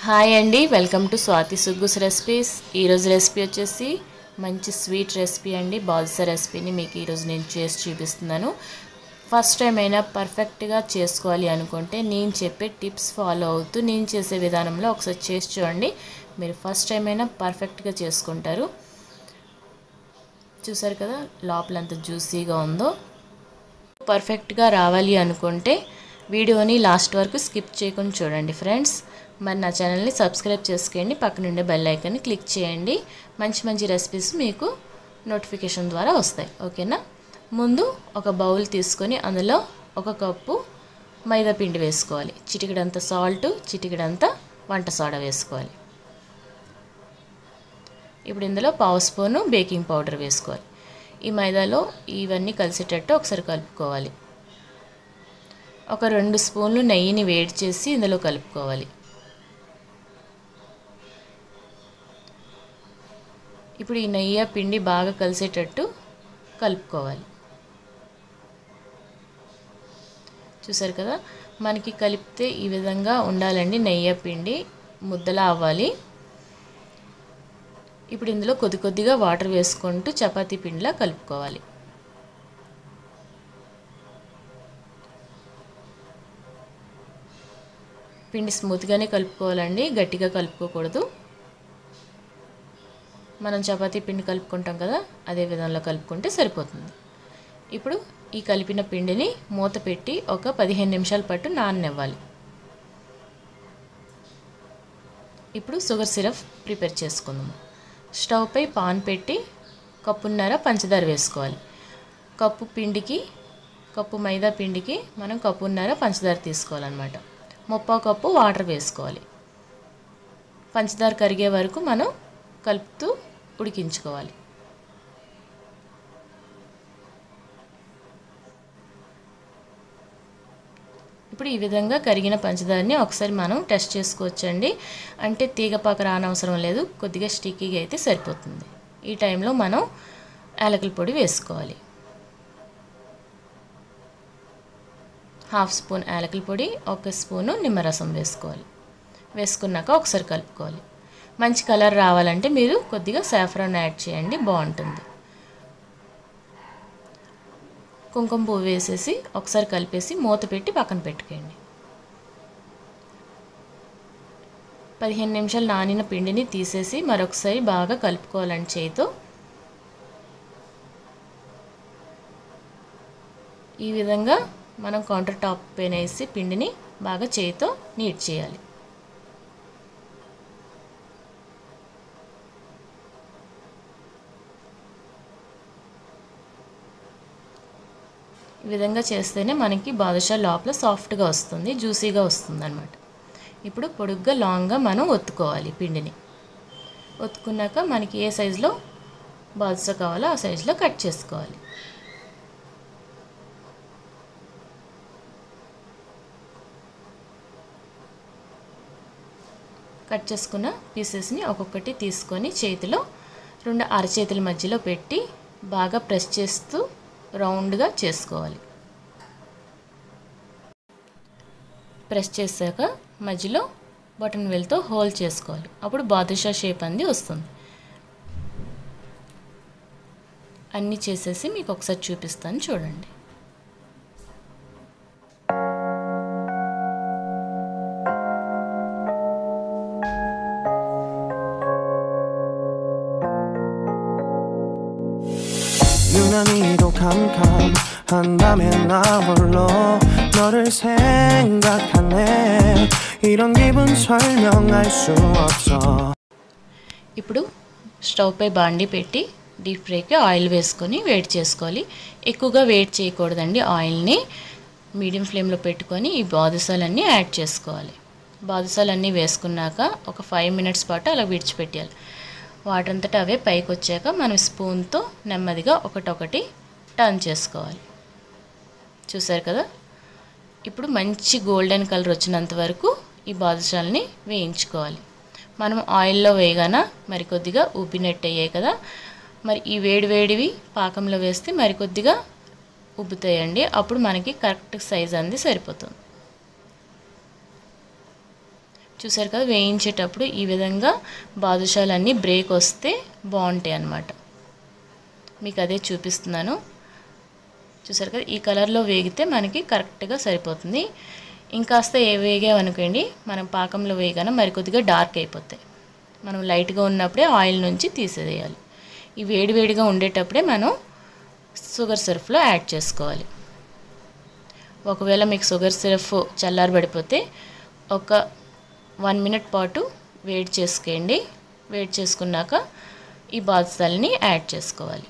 hi అండి welcome to Swathi Suggus recipes ఈరోజు recipe వచ్చేసి మంచి స్వీట్ రెసిపీ అండి బాల్సా రెసిపీని మీకు ఈరోజు నేను చేసి చూపిస్తున్నాను ఫస్ట్ టైం అయినా పర్ఫెక్ట్గా చేసుకోవాలి అనుకుంటే నేను చెప్పే టిప్స్ ఫాలో అవుతూ నేను చేసే విధానంలో ఒకసారి చేసి చూడండి మీరు ఫస్ట్ టైం అయినా పర్ఫెక్ట్గా చేసుకుంటారు చూసారు కదా లోపల ఎంత జ్యూసీగా ఉందో పర్ఫెక్ట్గా రావాలి అనుకుంటే వీడియోని లాస్ట్ వరకు స్కిప్ చేయకుండా చూడండి ఫ్రెండ్స్ మరి నా ఛానల్ని సబ్స్క్రైబ్ చేసుకోండి పక్కనుండే బెల్ ఐకాన్ని క్లిక్ చేయండి మంచి మంచి రెసిపీస్ మీకు నోటిఫికేషన్ ద్వారా వస్తాయి ఓకేనా ముందు ఒక బౌల్ తీసుకొని అందులో ఒక కప్పు మైదా పిండి వేసుకోవాలి చిటికెడంత సాల్ట్ చిటికెడంత వంట సోడా వేసుకోవాలి ఇప్పుడు ఇందులో పావు స్పూను బేకింగ్ పౌడర్ వేసుకోవాలి ఈ మైదాలో ఇవన్నీ కలిసేటట్టు ఒకసారి కలుపుకోవాలి ఒక రెండు స్పూన్లు నెయ్యిని వేడి చేసి ఇందులో కలుపుకోవాలి ఇప్పుడు ఈ నెయ్యి పిండి బాగా కలిసేటట్టు కలుపుకోవాలి చూసారు కదా మనకి కలిపితే ఈ విధంగా ఉండాలండి నెయ్యి పిండి ముద్దలా అవ్వాలి ఇప్పుడు ఇందులో కొద్ది కొద్దిగా వాటర్ వేసుకుంటూ చపాతీ పిండిలా కలుపుకోవాలి పిండి స్మూత్గానే కలుపుకోవాలండి గట్టిగా కలుపుకోకూడదు మనం చపాతీ పిండి కలుపుకుంటాం కదా అదే విధంలో కలుపుకుంటే సరిపోతుంది ఇప్పుడు ఈ కలిపిన పిండిని మూత పెట్టి ఒక పదిహేను నిమిషాల పాటు నాననివ్వాలి ఇప్పుడు షుగర్ సిరప్ ప్రిపేర్ చేసుకుందాము స్టవ్ పై పాన్ పెట్టి కప్పున్నర పంచదార వేసుకోవాలి కప్పు పిండికి కప్పు మైదా పిండికి మనం కప్పున్నర పంచదార తీసుకోవాలన్నమాట ముప్పావు కప్పు వాటర్ వేసుకోవాలి పంచదార కరిగే వరకు మనం కలుపుతూ ఉడికించుకోవాలి ఇప్పుడు ఈ విధంగా కరిగిన పంచదారని ఒకసారి మనం టెస్ట్ చేసుకోవచ్చండి అంటే తీగపాక రానవసరం లేదు కొద్దిగా స్టిక్కీగా అయితే సరిపోతుంది ఈ టైంలో మనం యాలకుల పొడి వేసుకోవాలి హాఫ్ స్పూన్ యాలకుల పొడి ఒక స్పూను నిమ్మరసం వేసుకోవాలి వేసుకున్నాక ఒకసారి కలుపుకోవాలి మంచి కలర్ రావాలంటే మీరు కొద్దిగా సాఫ్రాన్ యాడ్ చేయండి బాగుంటుంది కుంకుమ పువ్వు వేసేసి ఒకసారి కలిపేసి మూత పెట్టి పక్కన పెట్టుకోండి పదిహేను నిమిషాలు నానిన పిండిని తీసేసి మరొకసారి బాగా కలుపుకోవాలండి చేయితో ఈ విధంగా మనం కౌంటర్ టాప్ పైన వేసి పిండిని బాగా చేయితో నీట్ చేయాలి ఈ విధంగా చేస్తేనే మనకి బాదుషా లోపల సాఫ్ట్గా వస్తుంది జ్యూసీగా వస్తుంది అనమాట ఇప్పుడు పొడుగ్గా లాంగ్గా మనం ఒత్తుకోవాలి పిండిని ఒత్తుకున్నాక మనకి ఏ సైజులో బాదుషా కావాలో ఆ సైజులో కట్ చేసుకోవాలి కట్ చేసుకున్న పీసెస్ని ఒక్కొక్కటి తీసుకొని చేతిలో రెండు అరచేతుల మధ్యలో పెట్టి బాగా ప్రెస్ చేస్తూ రౌండ్గా చేసుకోవాలి ప్రెస్ చేశాక మధ్యలో బటన్ వెల్తో హోల్ చేసుకోవాలి అప్పుడు బాదుషా షేప్ అంది వస్తుంది అన్నీ చేసేసి మీకు ఒకసారి చూపిస్తాను చూడండి 유난히도 캄캄한다면 나 홀로 너를 생각하네 이런 기분 설명할 수 없어 ఇప్పుడు స్టవ్ పై బాండి పెట్టి డీప్ ఫ్రైకి ఆయిల్ వేసుకొని వేడి చేసుకోవాలి ఎక్కువగా వేడి చేయకూడదండి ఆయిల్ని మీడియం ఫ్లేమ్లో పెట్టుకొని ఈ బాదుసాలన్నీ యాడ్ చేసుకోవాలి బాదుసాలన్నీ వేసుకున్నాక ఒక ఫైవ్ మినిట్స్ పాటు అలా విడిచిపెట్టాలి వాటర్ అంతటా అవే పైకి వచ్చాక మనం స్పూన్తో నెమ్మదిగా ఒకటొకటి టర్న్ చేసుకోవాలి చూసారు కదా ఇప్పుడు మంచి గోల్డెన్ కలర్ వచ్చినంత వరకు ఈ బాదుషాలని వేయించుకోవాలి మనం ఆయిల్లో వేయగాన మరి కొద్దిగా ఉబ్బినట్టు అయ్యాయి కదా మరి ఈ వేడి వేడివి పాకంలో వేస్తే మరికొద్దిగా ఉబ్బుతాయండి అప్పుడు మనకి కరెక్ట్ సైజ్ అంది సరిపోతుంది చూసారు కదా వేయించేటప్పుడు ఈ విధంగా బాదుషాలన్నీ బ్రేక్ వస్తే బాగుంటాయి అన్నమాట మీకు అదే చూపిస్తున్నాను చూసారు కదా ఈ కలర్లో వేగితే మనకి కరెక్ట్గా సరిపోతుంది ఇంకాస్త ఏ వేగామనుకోండి మనం పాకంలో వేయగానే మరి కొద్దిగా డార్క్ అయిపోతాయి మనం లైట్గా ఉన్నప్పుడే ఆయిల్ నుంచి తీసేయాలి ఈ వేడి వేడిగా ఉండేటప్పుడే మనం షుగర్ సిరప్లో యాడ్ చేసుకోవాలి ఒకవేళ మీకు షుగర్ సిరప్ చల్లారబడిపోతే ఒక వన్ మినిట్ పాటు వేడి చేసుకోండి వేడి చేసుకున్నాక ఈ బాదుసాలని యాడ్ చేసుకోవాలి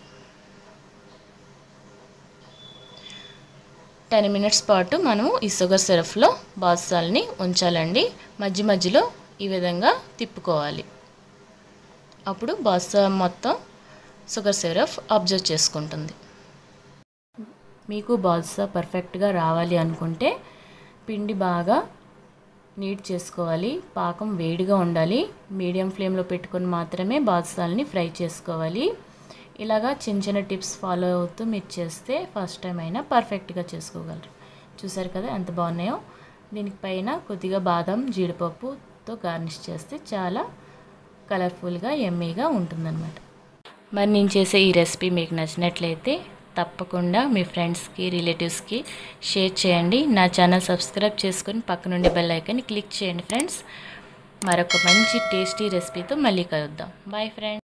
టెన్ మినిట్స్ పాటు మనము ఈ షుగర్ సిరప్లో బాదుసాలని ఉంచాలండి మధ్య మధ్యలో ఈ విధంగా తిప్పుకోవాలి అప్పుడు బాదుసా మొత్తం షుగర్ సిరప్ అబ్జర్వ్ చేసుకుంటుంది మీకు బాదుసా పర్ఫెక్ట్గా రావాలి అనుకుంటే పిండి బాగా నీట్ చేసుకోవాలి పాకం వేడిగా ఉండాలి మీడియం ఫ్లేమ్లో పెట్టుకొని మాత్రమే బాదుసాలని ఫ్రై చేసుకోవాలి ఇలాగా చిన్న చిన్న టిప్స్ ఫాలో అవుతూ మీరు చేస్తే ఫస్ట్ టైం అయినా పర్ఫెక్ట్గా చేసుకోగలరు చూసారు కదా ఎంత బాగున్నాయో దీనికి పైన కొద్దిగా బాదం జీడిపప్పుతో గార్నిష్ చేస్తే చాలా కలర్ఫుల్గా ఎమ్మీగా ఉంటుందన్నమాట మరి నేను చేసే ఈ రెసిపీ మీకు నచ్చినట్లయితే తప్పకుండా మీ ఫ్రెండ్స్కి రిలేటివ్స్కి షేర్ చేయండి నా ఛానల్ సబ్స్క్రైబ్ చేసుకొని పక్కనుండే బెల్ ఐకాన్ని క్లిక్ చేయండి ఫ్రెండ్స్ మరొక మంచి టేస్టీ రెసిపీతో మళ్ళీ కలుద్దాం బాయ్ ఫ్రెండ్స్